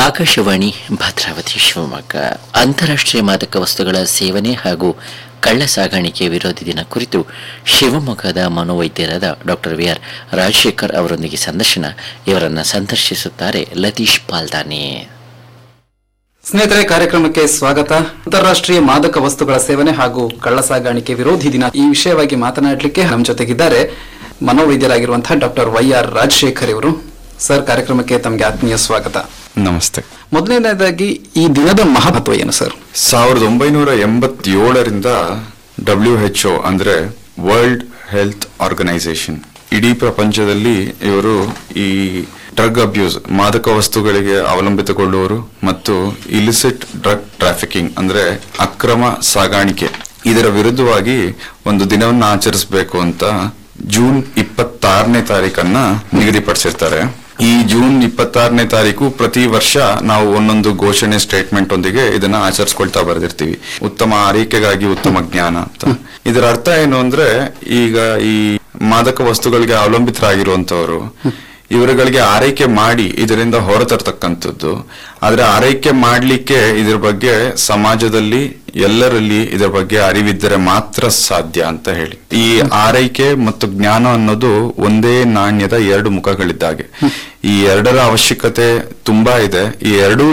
ಆಕಾಶವಾಣಿ ಭದ್ರಾವತಿ ಶಿವಮೊಗ್ಗ ಅಂತಾರಾಷ್ಟ್ರೀಯ ಮಾದಕ ವಸ್ತುಗಳ ಸೇವನೆ ಹಾಗೂ ಕಳ್ಳ ಸಾಗಾಣಿಕೆ ವಿರೋಧಿ ದಿನ ಕುರಿತು ಶಿವಮೊಗ್ಗದ ಮನೋವೈದ್ಯರಾದ ಡಾಕ್ಟರ್ ವಿ ಆರ್ ರಾಜಶೇಖರ್ ಅವರೊಂದಿಗೆ ಸಂದರ್ಶನ ಇವರನ್ನು ಸಂದರ್ಶಿಸುತ್ತಾರೆ ಲತೀಶ್ ಪಾಲ್ದಾನೆ ಸ್ನೇಹಿತರೆ ಕಾರ್ಯಕ್ರಮಕ್ಕೆ ಸ್ವಾಗತ ಅಂತಾರಾಷ್ಟ್ರೀಯ ಮಾದಕ ವಸ್ತುಗಳ ಸೇವನೆ ಹಾಗೂ ಕಳ್ಳ ಸಾಗಾಣಿಕೆ ವಿರೋಧಿ ದಿನ ಈ ವಿಷಯವಾಗಿ ಮಾತನಾಡಲಿಕ್ಕೆ ನಮ್ಮ ಜೊತೆಗಿದ್ದಾರೆ ಮನೋವೈದ್ಯರಾಗಿರುವಂತಹ ಡಾಕ್ಟರ್ ವೈ ಆರ್ ರಾಜಶೇಖರ್ ಇವರು ಸರ್ ಕಾರ್ಯಕ್ರಮಕ್ಕೆ ತಮಗೆ ಆತ್ಮೀಯ ಸ್ವಾಗತ ನಮಸ್ತೆ ಮೊದಲನೇದಾಗಿ ಈ ದಿನದ ಮಹತ್ವ ಏನು ಸರ್ ಸಾವಿರದ ಒಂಬೈನೂರ ಎಂಬತ್ತೇಳರಿಂದ ಡಬ್ಲ್ಯೂ ಎಚ್ ಒ ಅಂದ್ರೆ ವರ್ಲ್ಡ್ ಹೆಲ್ತ್ ಆರ್ಗನೈಸೇಷನ್ ಇಡೀ ಪ್ರಪಂಚದಲ್ಲಿ ಇವರು ಈ ಡ್ರಗ್ ಅಬ್ಯೂಸ್ ಮಾದಕ ವಸ್ತುಗಳಿಗೆ ಅವಲಂಬಿತಗೊಳ್ಳುವವರು ಮತ್ತು ಇಲಿಸಿಟ್ ಡ್ರಗ್ ಟ್ರಾಫಿಕಿಂಗ್ ಅಂದ್ರೆ ಅಕ್ರಮ ಸಾಗಾಣಿಕೆ ಇದರ ವಿರುದ್ಧವಾಗಿ ಒಂದು ದಿನವನ್ನು ಆಚರಿಸಬೇಕು ಅಂತ ಜೂನ್ ಇಪ್ಪತ್ತಾರನೇ ತಾರೀಕನ್ನ ನಿಗದಿಪಡಿಸಿರ್ತಾರೆ ಈ ಜೂನ್ ಇಪ್ಪತ್ತಾರನೇ ತಾರೀಕು ಪ್ರತಿ ವರ್ಷ ನಾವು ಒಂದೊಂದು ಘೋಷಣೆ ಸ್ಟೇಟ್ಮೆಂಟ್ ಒಂದಿಗೆ ಇದನ್ನ ಆಚರಿಸ್ಕೊಳ್ತಾ ಬರ್ದಿರ್ತೀವಿ ಉತ್ತಮ ಆರೈಕೆಗಾಗಿ ಉತ್ತಮ ಜ್ಞಾನ ಅಂತ ಇದರ ಅರ್ಥ ಏನು ಅಂದ್ರೆ ಈಗ ಈ ಮಾದಕ ವಸ್ತುಗಳಿಗೆ ಅವಲಂಬಿತರಾಗಿರುವಂತವರು ಇವರುಗಳಿಗೆ ಆರೈಕೆ ಮಾಡಿ ಇದರಿಂದ ಹೊರತರ್ತಕ್ಕಂಥದ್ದು ಆದ್ರೆ ಆರೈಕೆ ಮಾಡ್ಲಿಕ್ಕೆ ಇದ್ರ ಬಗ್ಗೆ ಸಮಾಜದಲ್ಲಿ ಎಲ್ಲರಲ್ಲಿ ಇದರ ಬಗ್ಗೆ ಅರಿವಿದ್ದರೆ ಮಾತ್ರ ಸಾಧ್ಯ ಅಂತ ಹೇಳಿ ಈ ಆರೈಕೆ ಮತ್ತು ಜ್ಞಾನ ಅನ್ನೋದು ಒಂದೇ ನಾಣ್ಯದ ಎರಡು ಮುಖಗಳಿದ್ದಾಗೆ ಈ ಎರಡರ ಅವಶ್ಯಕತೆ ತುಂಬಾ ಇದೆ ಈ ಎರಡೂ